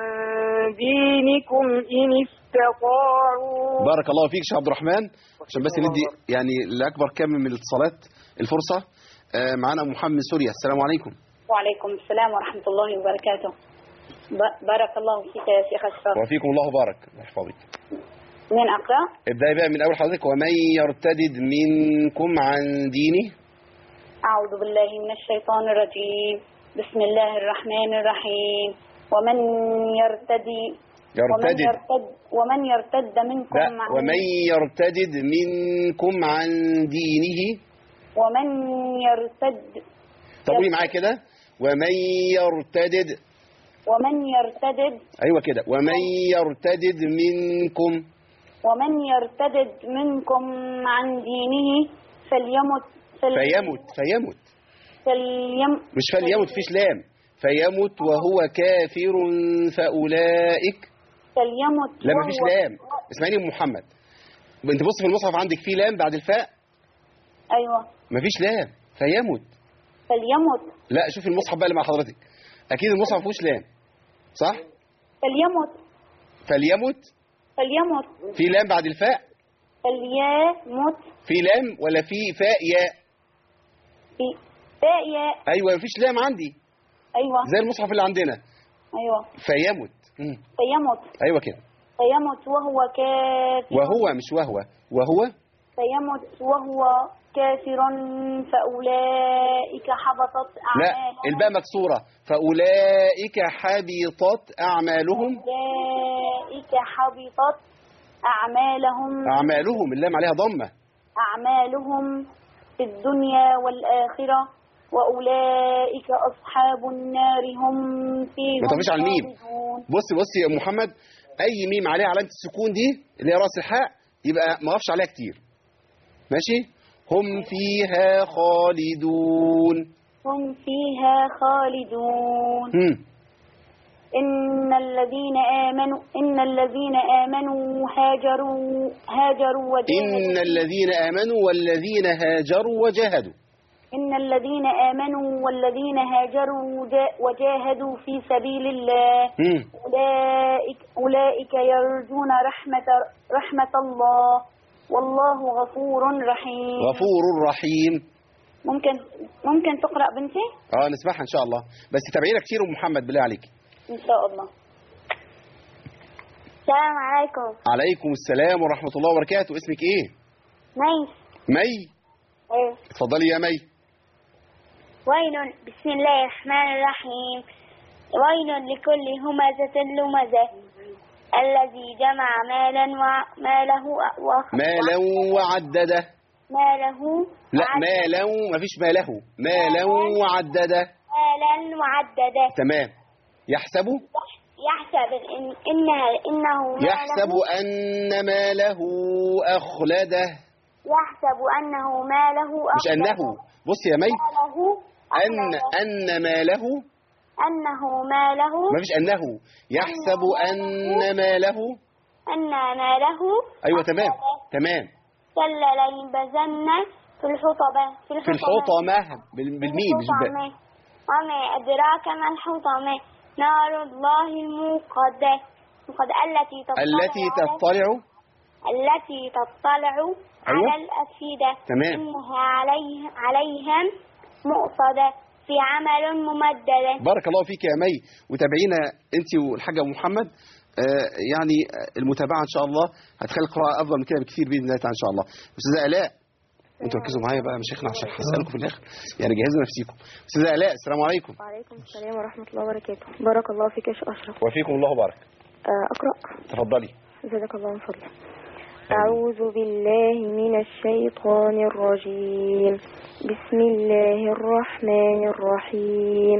دينكم إن استطاعوا بارك الله فيك شيخ عبد الرحمن عشان بس ندي يعني لأكبر كم من الاتصالات الفرصة آه، معانا أم محمد من سوريا السلام عليكم وعليكم السلام ورحمة الله وبركاته ب- بارك الله فيك يا شيخ أشرف وفيكم الله بارك الله يحفظك من أقرأ ابدأي بقى من أول حضرتك ومن يرتدد منكم عن دينه أعوذ بالله من الشيطان الرجيم بسم الله الرحمن الرحيم ومن يرتدي ومن يرتدد يرتد ومن يرتد منكم لا عن ومن يرتدد منكم عن دينه ومن يرتد طولي معايا كده ومن يرتدد ومن يرتدد ايوه كده ومن يرتدد منكم ومن يرتدد منكم عن دينه فليمت فل- فيمت فيمت فليم مش فليمت فيش لام فيمت وهو كافر فاولئك فليمت لا مفيش وهو- لام اسمعيني يا أم محمد انت بص في المصحف عندك في لام بعد الفاء أيوة مفيش لام فيمت فليمت لا شوف المصحف بقى اللي مع حضرتك اكيد المصحف ما فيهوش لام صح فليمت فليمت فليمت في لام بعد الفاء فليمت في لام ولا في فاء ياء في باء ياء ايوه مفيش لام عندي أيوة زي المصحف اللي عندنا أيوة فيمت مم. فيمت ايوه كده فيمت وهو كافر وهو مش وهو وهو فيمت وهو كافر فأولئك حبطت لا أعمالهم الباء مكسوره فاولئك حبطت اعمالهم أولئك حبطت أعمالهم اعمالهم اللام عليها ضمه أعمالهم في في الدنيا والآخرة وأولئك أصحاب النار هم فيها ما تقفش على الميم بص بص يا محمد اي ميم عليها علامه السكون دي اللي هي راس الحاء يبقى ما اقفش عليها كتير ماشي هم فيها خالدون هم فيها خالدون هم. إن الذين آمنوا إن الذين آمنوا هاجروا هاجروا ان وجاهدوا الذين امنوا والذين هاجروا وجاهدوا إن الذين آمنوا والذين هاجروا وجا- وجاهدوا في سبيل الله هم. أولئك أولئك يرجون رحمة رحمة الله والله غفور رحيم غفور رحيم ممكن ممكن تقرأ بنتي اه نسمعها ان شاء الله بس تابعينا كتير ام محمد بالله عليك إن شاء الله السلام عليكم عليكم السلام ورحمه الله وبركاته اسمك ايه ميس مي إيه. اتفضلي يا مي ويل بسم الله الرحمن الرحيم ويل لكل همزة لمزة الذي جمع مالا وماله و- مالا وعدده ماله لا وعد- مالا ما فيش ماله مالا وعدده مالا معددا تمام يحسب يحسب إن إنها إنه ماله يحسب أن ماله أخلده يحسب أنه ماله مش أنه بص يا مي ماله أن أن ماله أنه ماله ما فيش أنه يحسب أن ماله أن ماله أيوة تمام تمام كلا لينبذن في الحطمة في الحطمة بال- بالميم مش بالباء الحطمة. وما أدراك ما الحطمة نار الله الموقدة الموقدة التي تطلع التي على- تطلع التي تطلع أيوة. على الأفئدة تمام. إنها عليه عليهم مؤصدة في عمل ممدد بارك الله فيك يا مي وتابعينا أنت والحاجة أم محمد آه، يعني آه، المتابعة إن شاء الله هتخلي القراءة أفضل من كده بكثير بإذن الله تعالى إن شاء الله أستاذة آلاء أنتوا ركزوا معايا بقى يا مشايخنا عشان هسألكم في الآخر يعني جهزوا نفسيكم أستاذة آلاء السلام عليكم وعليكم السلام ورحمة الله وبركاته بارك الله فيك يا شيخ أشرف وفيكم الله بارك آه، أقرأ تفضلي جزاك الله من فضله أعوذ بالله من الشيطان الرجيم بسم الله الرحمن الرحيم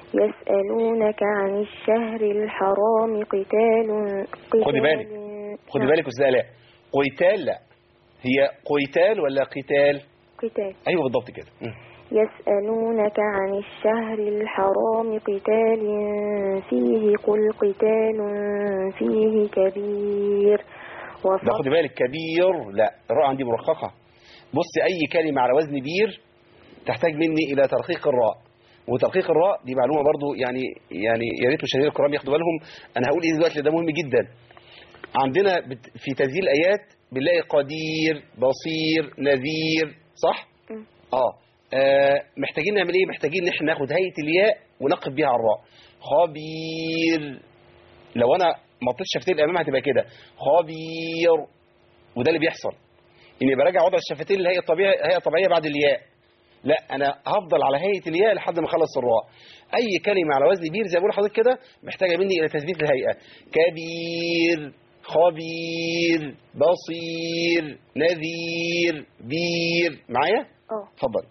يسألونك عن الشهر الحرام قتال قتال خدي بالك. خدي نعم، بالك يا أستاذة آلاء قتال لا هي قتال ولا قتال قتال أيوه بالضبط كده مم. يسألونك عن الشهر الحرام قتال فيه قل قتال فيه كبير ده وفضل خدي بالك كبير لا الراء عندي مرققة بص أي كلمة على وزن بير تحتاج مني إلى ترقيق الراء وترقيق الراء دي معلومة برضو يعني يعني يا ريت مشاهير الكرام ياخدوا بالهم أنا هقول إيه دلوقتي ده مهم جدا عندنا بت- في تنزيل الآيات بنلاقي قدير بصير نذير صح؟ م. آه. آه محتاجين نعمل إيه؟ محتاجين إن إحنا ناخد هيئة الياء ونقف بيها على الراء خبير لو أنا ما طلتش شفتين الأمام هتبقى كده خبير وده اللي بيحصل اني براجع وضع الشفتين اللي هي الطبيعي هي طبيعيه بعد الياء لا انا هفضل على هيئه الياء لحد ما اخلص الراء اي كلمه على وزن بير زي ما بقول لحضرتك كده محتاجه مني الى تثبيت الهيئه كبير خبير بصير نذير بير معايا اه اتفضل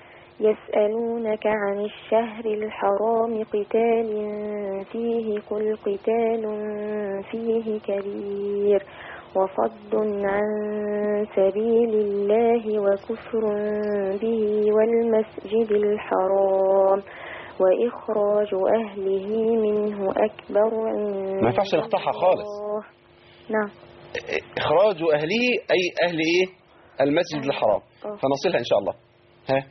يسألونك عن الشهر الحرام قتال فيه قل قتال فيه كبير وصد عن سبيل الله وكفر به والمسجد الحرام وإخراج أهله منه أكبر عند ما ينفعش نقطعها خالص. الله. نعم اخراج اهله اي اهل ايه المسجد الحرام آه. فنصلها ان شاء الله ها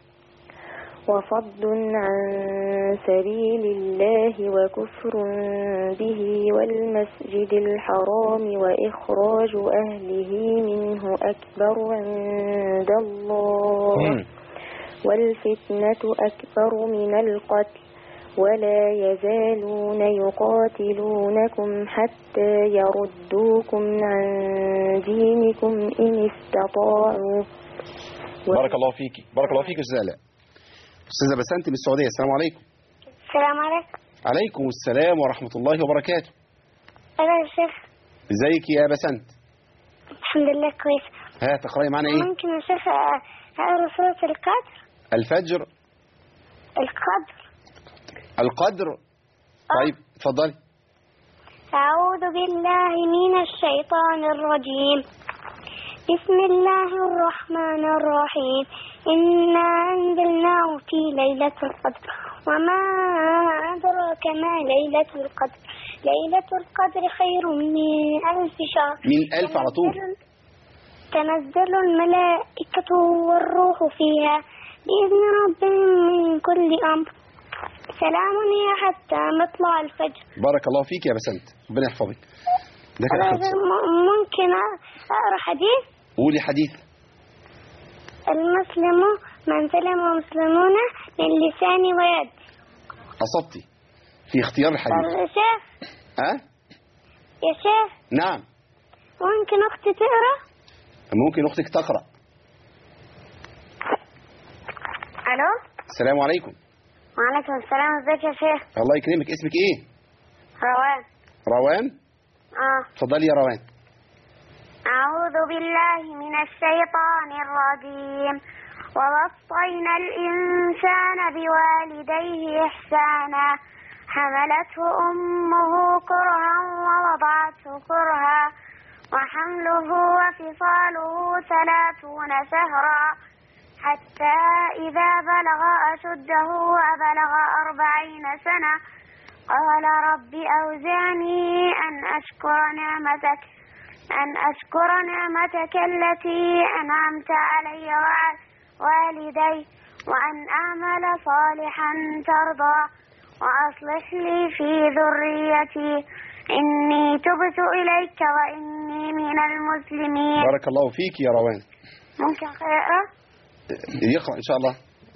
وصد عن سبيل الله وكفر به والمسجد الحرام وإخراج أهله منه أكبر عند الله مم. والفتنة أكبر من القتل ولا يزالون يقاتلونكم حتى يردوكم عن دينكم إن استطاعوا بارك الله فيكي بارك الله فيك يا استاذه الاء استاذه بسنت من السعوديه السلام عليكم السلام عليكم عليكم السلام ورحمه الله وبركاته أنا يا شيخ ازيك يا بسنت الحمد لله كويس ها تقراي معانا ايه ممكن يا شيخ آه، أقرأ سورة القدر الفجر القدر القدر طيب اتفضلي أعوذ بالله من الشيطان الرجيم بسم الله الرحمن الرحيم إنا أنزلناه في ليلة القدر وما أدراك ما ليلة القدر ليلة القدر خير من ألف شهر من ألف على طول تنزل الملائكة والروح فيها بإذن ربهم من كل أمر سلام هي حتى مطلع الفجر بارك الله فيك يا بسنت ربنا يحفظك ده كان آخر اتصال. م- ممكن أقرأ حديث قولي حديث المسلم من سلم المسلمون من لسان ويد أصبتي في اختيار الحديث يا شيخ ها يا شيخ نعم ممكن أختي تقرأ ممكن أختك تقرأ ألو السلام عليكم وعليكم السلام ازيك يا شيخ الله يكرمك اسمك ايه روان روان اه اتفضلي يا روان أعوذ بالله من الشيطان الرجيم ووصينا الإنسان بوالديه إحسانا حملته أمه كرها ووضعته كرها وحمله وفصاله ثلاثون شهرا حتى إذا بلغ أشده وبلغ أربعين سنة قال رب أوزعني أن أشكر نعمتك أن أشكر نعمتك التي أنعمت علي وعلى والدي وأن أعمل صالحا ترضى وأصلح لي في ذريتي إني تبت إليك وإني من المسلمين بارك الله فيك يا روان ممكن أقرأ؟ يقرأ إن شاء الله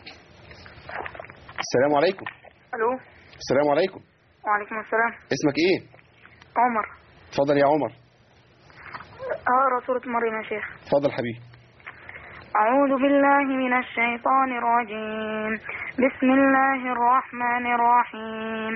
السلام عليكم الو السلام عليكم وعليكم السلام اسمك ايه عمر اتفضل يا عمر اقرا سورة مريم يا شيخ اتفضل حبيبي أعوذ بالله من الشيطان الرجيم بسم الله الرحمن الرحيم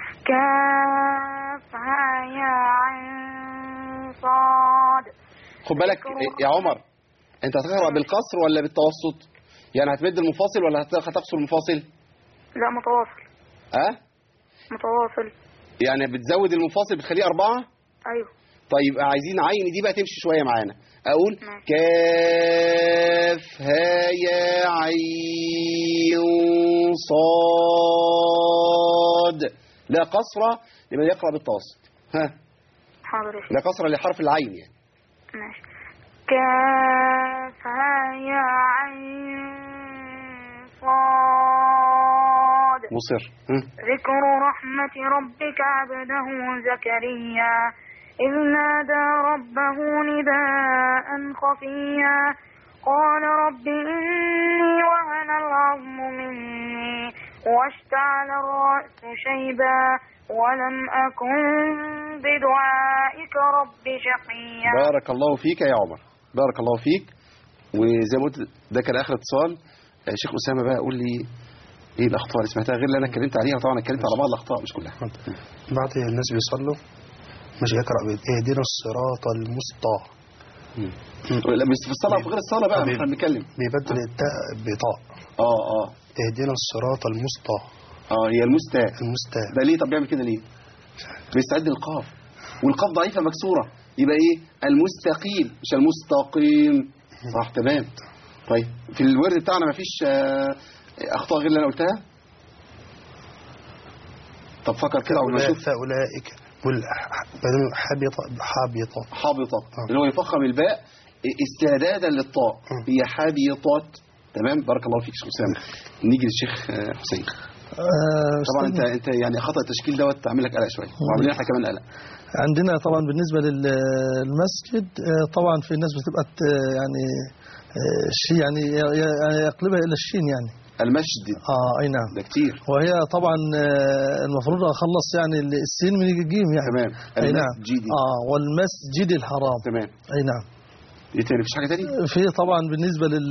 كافها يا عين صاد خد بالك يا عمر انت هتقرأ بالقصر ولا بالتوسط يعني هتمد المفاصل ولا هت- هتقصر المفاصل لا متواصل ها متواصل يعني بتزود المفاصل بتخليه أربعة أيوه طيب عايزين عين دي بقى تمشي شوية معانا أقول ماشي. كاف ها يا عين صاد لا قصرة لمن يقرأ بالتوسط ها حاضر يا شيخ لا قصرة لحرف العين يعني ماشي كافها يا عين صاد مصر ها؟ ذكر رحمة ربك عبده زكريا إذ نادى ربه نداء خفيا قال رب إني وهن العظم مني واشتعل الرأس شيبا ولم أكن بدعائك رب شقيا بارك الله فيك يا عمر بارك الله فيك وزي ما قلت ده كان اخر اتصال آه، شيخ اسامه بقى قول لي ايه الاخطاء اللي سمعتها غير اللي انا اتكلمت عليها طبعا اتكلمت على بعض الاخطاء مش كلها بعض الناس بيصلوا مش بيقرأ بيت اهدنا الصراط المسطى لا بس في الصلاه وفي غير الصلاه بقى حبيبي. احنا بنتكلم بيبدل التاء بطاء اه اه اهدنا الصراط المسطى اه هي المستاء المستاء ده ليه طب بيعمل كده ليه بيستعد القاف والقاف ضعيفه مكسوره يبقى ايه المستقيم مش المستقيم صح تمام طيب في الورد بتاعنا مفيش آه، اخطاء غير اللي انا قلتها طب فكر كده قبل ما أولئك اشوف أولئك والبدل حبط حبط حابطة آه. اللي هو يفخم الباء استعدادا للطاء آه. هي حابطات تمام بارك الله فيك شيخ اسامه نيجي للشيخ آه، حسين آه، طبعا انت أستاذنا، انت يعني خطا التشكيل دوت عامل لك قلق شويه وعاملين احنا كمان قلق عندنا طبعا بالنسبة للمسجد آه، طبعا في ناس بتبقى ت- يعني آه، شي يعني ي- ي- يعني يقلبها إلى الشين يعني المسجد اه اي نعم ده كتير وهي طبعا آه، المفروض اخلص يعني السين من الجيم يعني تمام اي نعم المسجد اه والمسجد الحرام تمام اي نعم ايه تاني مفيش حاجه تاني في طبعا بالنسبة لل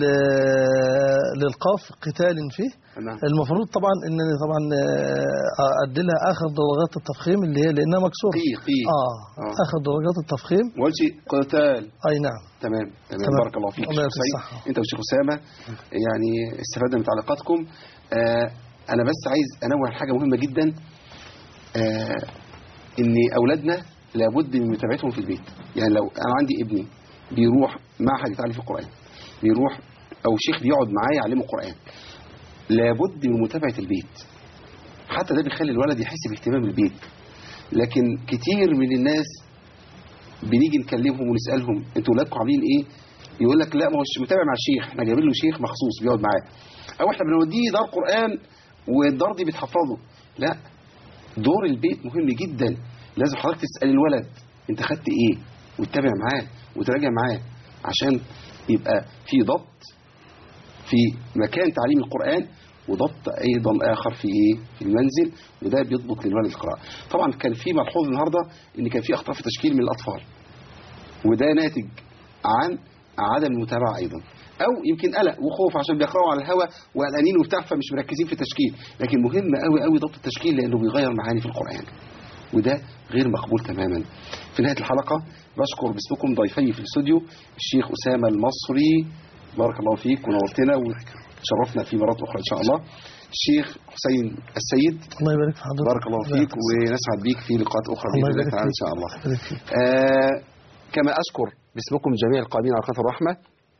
للقاف قتال فيه نعم المفروض طبعا ان طبعا آه، ادي لها اخر درجات التفخيم اللي هي لانها مكسوره قي قي اه آه. اخر درجات التفخيم ما قلتش قتال اي نعم تمام تمام تمام. بارك الله فيك الله شيخ يعطيك سعيد. الصحة. انت وشيخ اسامه يعني استفدنا من تعليقاتكم آه انا بس عايز انوه على حاجه مهمه جدا آه ان اولادنا لابد من متابعتهم في البيت يعني لو انا عندي ابني بيروح معهد يتعلم في القران بيروح او شيخ بيقعد معاه يعلمه القران لابد من متابعه البيت حتى ده بيخلي الولد يحس باهتمام البيت لكن كتير من الناس بنيجي نكلمهم ونسالهم انتوا ولادكم عاملين ايه يقول لك لا ما هوش متابع مع الشيخ احنا جايبين له شيخ مخصوص بيقعد معاه او احنا بنوديه دار قران والدار دي بتحفظه لا دور البيت مهم جدا لازم حضرتك تسال الولد انت خدت ايه وتتابع معاه وتراجع معاه عشان يبقى في ضبط في مكان تعليم القرآن وضبط أيضا آخر في إيه؟ في المنزل وده بيضبط للولد القراءة طبعا كان في ملحوظ النهاردة إن كان في أخطاء في التشكيل من الأطفال وده ناتج عن عدم المتابعة أيضا أو يمكن قلق وخوف عشان بيقرأوا على الهوا وقلقانين وبتاع فمش مركزين في التشكيل لكن مهم قوي قوي ضبط التشكيل لأنه بيغير معاني في القرآن وده غير مقبول تماما في نهاية الحلقة بشكر باسمكم ضيفي في الاستوديو الشيخ أسامة المصري بارك الله فيك ونورتنا وشرفنا في مرات أخرى إن شاء الله الشيخ حسين السيد الله يبارك في حضرتك بارك الله فيك ونسعد بيك في لقاءات أخرى الله بإذن الله يبارك تعالى إن فيك. شاء الله الله يبارك فيك. آه كما أشكر باسمكم جميع القائمين على قناة الرحمة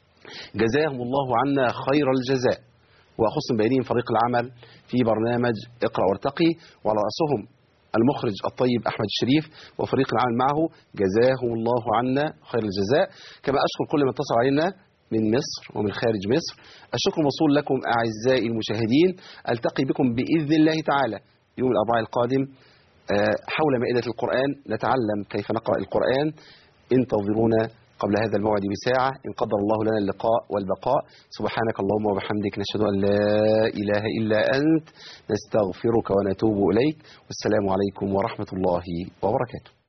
جزاهم الله عنا خير الجزاء وأخص بينهم فريق العمل في برنامج اقرأ وارتقي وعلى رأسهم المخرج الطيب أحمد الشريف وفريق العمل معه جزاهم الله عنا خير الجزاء كما أشكر كل من اتصل علينا من مصر ومن خارج مصر الشكر موصول لكم أعزائي المشاهدين ألتقي بكم بإذن الله تعالى يوم الأربعاء القادم آه، حول مائدة القرآن نتعلم كيف نقرأ القرآن انتظرونا قبل هذا الموعد بساعة إن قدر الله لنا اللقاء والبقاء سبحانك اللهم وبحمدك نشهد أن لا إله إلا أنت نستغفرك ونتوب إليك والسلام عليكم ورحمة الله وبركاته